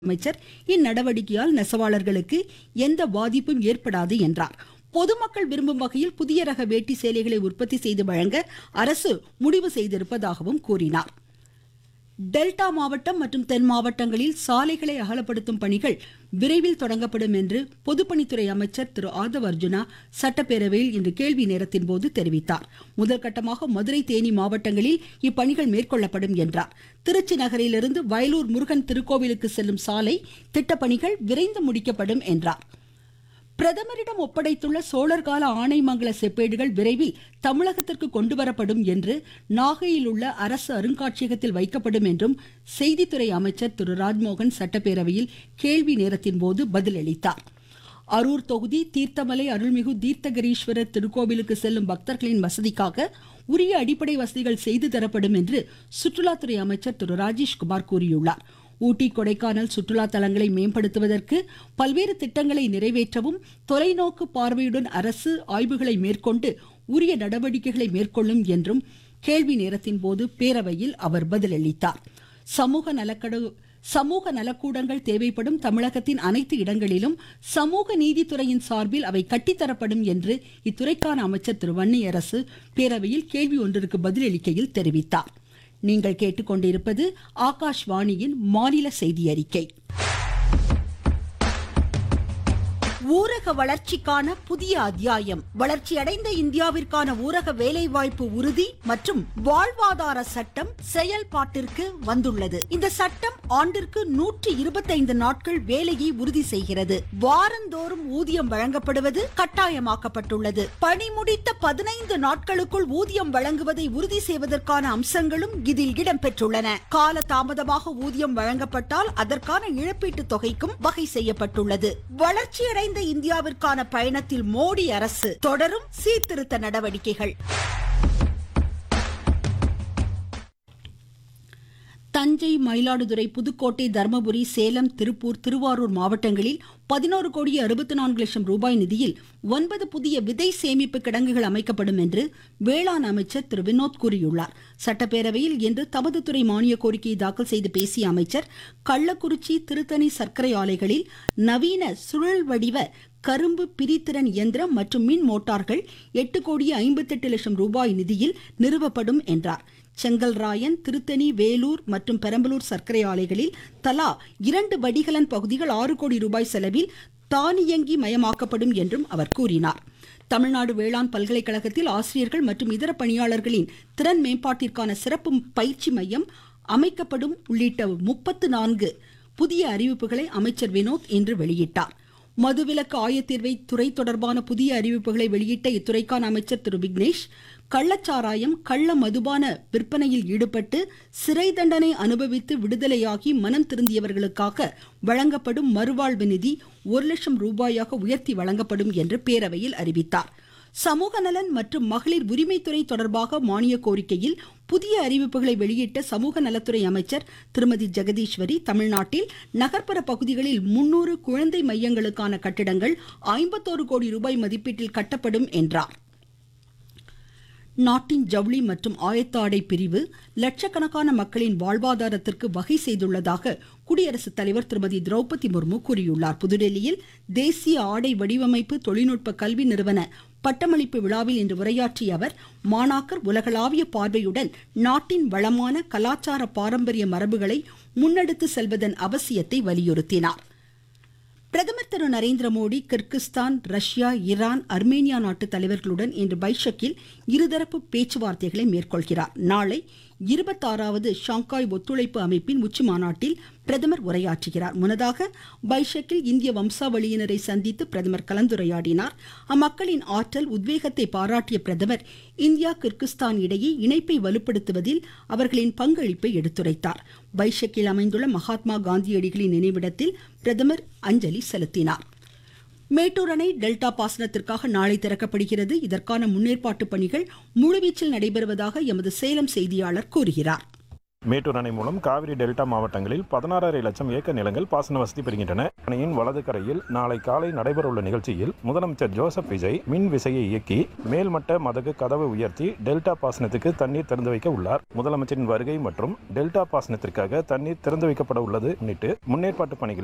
அமைச்சர் இந்நடவடிக்கையால் நெசவாளர்களுக்கு எந்த பாதிப்பும் ஏற்படாது என்றார் பொதுமக்கள் விரும்பும் வகையில் புதிய ரக வேட்டி சேலைகளை உற்பத்தி செய்து வழங்க அரசு முடிவு செய்திருப்பதாகவும் கூறினார் டெல்டா மாவட்டம் மற்றும் தென் மாவட்டங்களில் சாலைகளை அகலப்படுத்தும் பணிகள் விரைவில் தொடங்கப்படும் என்று பொதுப்பணித்துறை அமைச்சர் திரு ஆதவ் அர்ஜுனா சட்டப்பேரவையில் இன்று கேள்வி நேரத்தின் போது தெரிவித்தார் முதற்கட்டமாக மதுரை தேனி மாவட்டங்களில் இப்பணிகள் மேற்கொள்ளப்படும் என்றார் திருச்சி நகரிலிருந்து வயலூர் முருகன் திருக்கோவிலுக்கு செல்லும் சாலை திட்டப்பணிகள் விரைந்து முடிக்கப்படும் என்றார் பிரதமரிடம் ஒப்படைத்துள்ள சோழர் கால ஆனைமங்கல செப்பேடுகள் விரைவில் தமிழகத்திற்கு கொண்டுவரப்படும் என்று நாகையில் உள்ள அரசு அருங்காட்சியகத்தில் வைக்கப்படும் என்றும் செய்தித்துறை அமைச்சர் திரு ராஜ்மோகன் சட்டப்பேரவையில் கேள்வி நேரத்தின் போது பதிலளித்தார் அரூர் தொகுதி தீர்த்தமலை அருள்மிகு தீர்த்தகிரீஸ்வரர் திருக்கோவிலுக்கு செல்லும் பக்தர்களின் வசதிக்காக உரிய அடிப்படை வசதிகள் செய்து தரப்படும் என்று சுற்றுலாத்துறை அமைச்சர் திரு ராஜேஷ்குமார் கூறியுள்ளார் ஊட்டி கொடைக்கானல் சுற்றுலா தலங்களை மேம்படுத்துவதற்கு பல்வேறு திட்டங்களை நிறைவேற்றவும் தொலைநோக்கு பார்வையுடன் அரசு ஆய்வுகளை மேற்கொண்டு உரிய நடவடிக்கைகளை மேற்கொள்ளும் என்றும் கேள்வி நேரத்தின் போது பேரவையில் அவர் பதிலளித்தார் சமூக நலக்கடு சமூக நலக்கூடங்கள் தேவைப்படும் தமிழகத்தின் அனைத்து இடங்களிலும் சமூக நீதித்துறையின் சார்பில் அவை கட்டித்தரப்படும் என்று இத்துறைக்கான அமைச்சர் திரு வன்னியரசு பேரவையில் கேள்வி ஒன்றிற்கு பதிலளிக்கையில் தெரிவித்தார் நீங்கள் கேட்டுக்கொண்டிருப்பது ஆகாஷ்வாணியின் மாநில செய்தி அறிக்கை ஊரக வளர்ச்சிக்கான புதிய அத்தியாயம் வளர்ச்சியடைந்த இந்தியாவிற்கான ஊரக வேலைவாய்ப்பு உறுதி மற்றும் வாழ்வாதார சட்டம் செயல்பாட்டிற்கு வந்துள்ளது இந்த சட்டம் ஆண்டிற்கு நூற்றி இருபத்தைந்து நாட்கள் வேலையை உறுதி செய்கிறது வாரந்தோறும் ஊதியம் வழங்கப்படுவது கட்டாயமாக்கப்பட்டுள்ளது பணி முடித்த பதினைந்து நாட்களுக்குள் ஊதியம் வழங்குவதை உறுதி செய்வதற்கான அம்சங்களும் இதில் இடம்பெற்றுள்ளன கால தாமதமாக ஊதியம் வழங்கப்பட்டால் அதற்கான இழப்பீட்டுத் தொகைக்கும் வகை செய்யப்பட்டுள்ளது வளர்ச்சியடைந்த இந்தியாவிற்கான பயணத்தில் மோடி அரசு தொடரும் சீர்திருத்த நடவடிக்கைகள் தஞ்சை மயிலாடுதுறை புதுக்கோட்டை தர்மபுரி சேலம் திருப்பூர் திருவாரூர் மாவட்டங்களில் பதினோரு கோடி அறுபத்தி நான்கு லட்சம் ரூபாய் நிதியில் ஒன்பது புதிய விதை சேமிப்பு கிடங்குகள் அமைக்கப்படும் என்று வேளாண் அமைச்சர் திரு வினோத் கூறியுள்ளார் சட்டப்பேரவையில் இன்று தமது துறை மானிய கோரிக்கையை தாக்கல் செய்து பேசிய அமைச்சர் கள்ளக்குறிச்சி திருத்தணி சர்க்கரை ஆலைகளில் நவீன சுழல் வடிவ கரும்பு பிரித்திறன் இயந்திரம் மற்றும் மின் மோட்டார்கள் எட்டு கோடியே ஐம்பத்தெட்டு லட்சம் ரூபாய் நிதியில் நிறுவப்படும் என்றார் செங்கல்ராயன் திருத்தணி வேலூர் மற்றும் பெரம்பலூர் சர்க்கரை ஆலைகளில் தலா இரண்டு வடிகலன் பகுதிகள் ஆறு கோடி ரூபாய் செலவில் தானியங்கி மயமாக்கப்படும் என்றும் அவர் கூறினார் தமிழ்நாடு வேளாண் பல்கலைக்கழகத்தில் ஆசிரியர்கள் மற்றும் இதர பணியாளர்களின் திறன் மேம்பாட்டிற்கான சிறப்பு பயிற்சி மையம் அமைக்கப்படும் உள்ளிட்ட முப்பத்து நான்கு புதிய அறிவிப்புகளை அமைச்சர் வினோத் இன்று வெளியிட்டார் மதுவிலக்கு ஆயத்தீர்வை துறை தொடர்பான புதிய அறிவிப்புகளை வெளியிட்ட இத்துறைக்கான அமைச்சர் திரு விக்னேஷ் கள்ளச்சாராயம் கள்ள மதுபான விற்பனையில் ஈடுபட்டு சிறை தண்டனை அனுபவித்து விடுதலையாகி மனம் திருந்தியவர்களுக்காக வழங்கப்படும் மறுவாழ்வு நிதி ஒரு லட்சம் ரூபாயாக உயர்த்தி வழங்கப்படும் என்று பேரவையில் அறிவித்தார் சமூக நலன் மற்றும் மகளிர் உரிமைத்துறை தொடர்பாக மானிய கோரிக்கையில் புதிய அறிவிப்புகளை வெளியிட்ட சமூக நலத்துறை அமைச்சர் திருமதி ஜெகதீஸ்வரி தமிழ்நாட்டில் நகர்ப்புற பகுதிகளில் முன்னூறு குழந்தை மையங்களுக்கான கட்டிடங்கள் ஐம்பத்தோரு கோடி ரூபாய் மதிப்பீட்டில் கட்டப்படும் என்றார் நாட்டின் ஜவுளி மற்றும் ஆயத்த ஆடை பிரிவு லட்சக்கணக்கான மக்களின் வாழ்வாதாரத்திற்கு வகை செய்துள்ளதாக குடியரசுத் தலைவர் திருமதி திரௌபதி முர்மு கூறியுள்ளார் புதுடெல்லியில் தேசிய ஆடை வடிவமைப்பு தொழில்நுட்ப கல்வி நிறுவன பட்டமளிப்பு விழாவில் இன்று உரையாற்றிய அவர் மாணாக்கர் உலகளாவிய பார்வையுடன் நாட்டின் வளமான கலாச்சார பாரம்பரிய மரபுகளை முன்னெடுத்து செல்வதன் அவசியத்தை வலியுறுத்தினார் பிரதமர் Thiru Narendra Modi Kyrgyzstan Russia Iran Armenia நாட்டு தலைவர்களுடன் இன்று பைஷக்கில் இருதரப்பு பேச்சுவார்த்தைகளை மேற்கொள்கிறார் நாளை இருபத்தாறாவது ஷாங்காய் ஒத்துழைப்பு அமைப்பின் உச்சி மாநாட்டில் பிரதமர் உரையாற்றுகிறார் முன்னதாக பைஷக்கில் இந்திய வம்சாவளியினரை சந்தித்து பிரதமர் கலந்துரையாடினார் அம்மக்களின் ஆற்றல் உத்வேகத்தை பாராட்டிய பிரதமர் இந்தியா கிர்கிஸ்தான் இடையே இணைப்பை வலுப்படுத்துவதில் அவர்களின் பங்களிப்பை எடுத்துரைத்தார் பைஷக்கில் அமைந்துள்ள மகாத்மா காந்தியடிகளின் நினைவிடத்தில் பிரதமர் அஞ்சலி செலுத்தினார் மேட்டூர் அணை டெல்டா பாசனத்திற்காக நாளை திறக்கப்படுகிறது இதற்கான முன்னேற்பாட்டு பணிகள் முழுவீச்சில் நடைபெறுவதாக எமது சேலம் செய்தியாளர் கூறுகிறார் மேட்டூர் அணை மூலம் காவிரி டெல்டா மாவட்டங்களில் பதினாறரை லட்சம் ஏக்கர் நிலங்கள் பாசன வசதி பெறுகின்றன அணையின் வலது கரையில் நாளை காலை நடைபெறவுள்ள நிகழ்ச்சியில் முதலமைச்சர் ஜோசப் விஜய் மின் விசையை இயக்கி மேல்மட்ட மதகு கதவு உயர்த்தி டெல்டா பாசனத்துக்கு தண்ணீர் திறந்து வைக்க உள்ளார் முதலமைச்சரின் வருகை மற்றும் டெல்டா பாசனத்திற்காக தண்ணீர் திறந்து வைக்கப்பட உள்ளது முன்னிட்டு முன்னேற்பாட்டு பணிகள்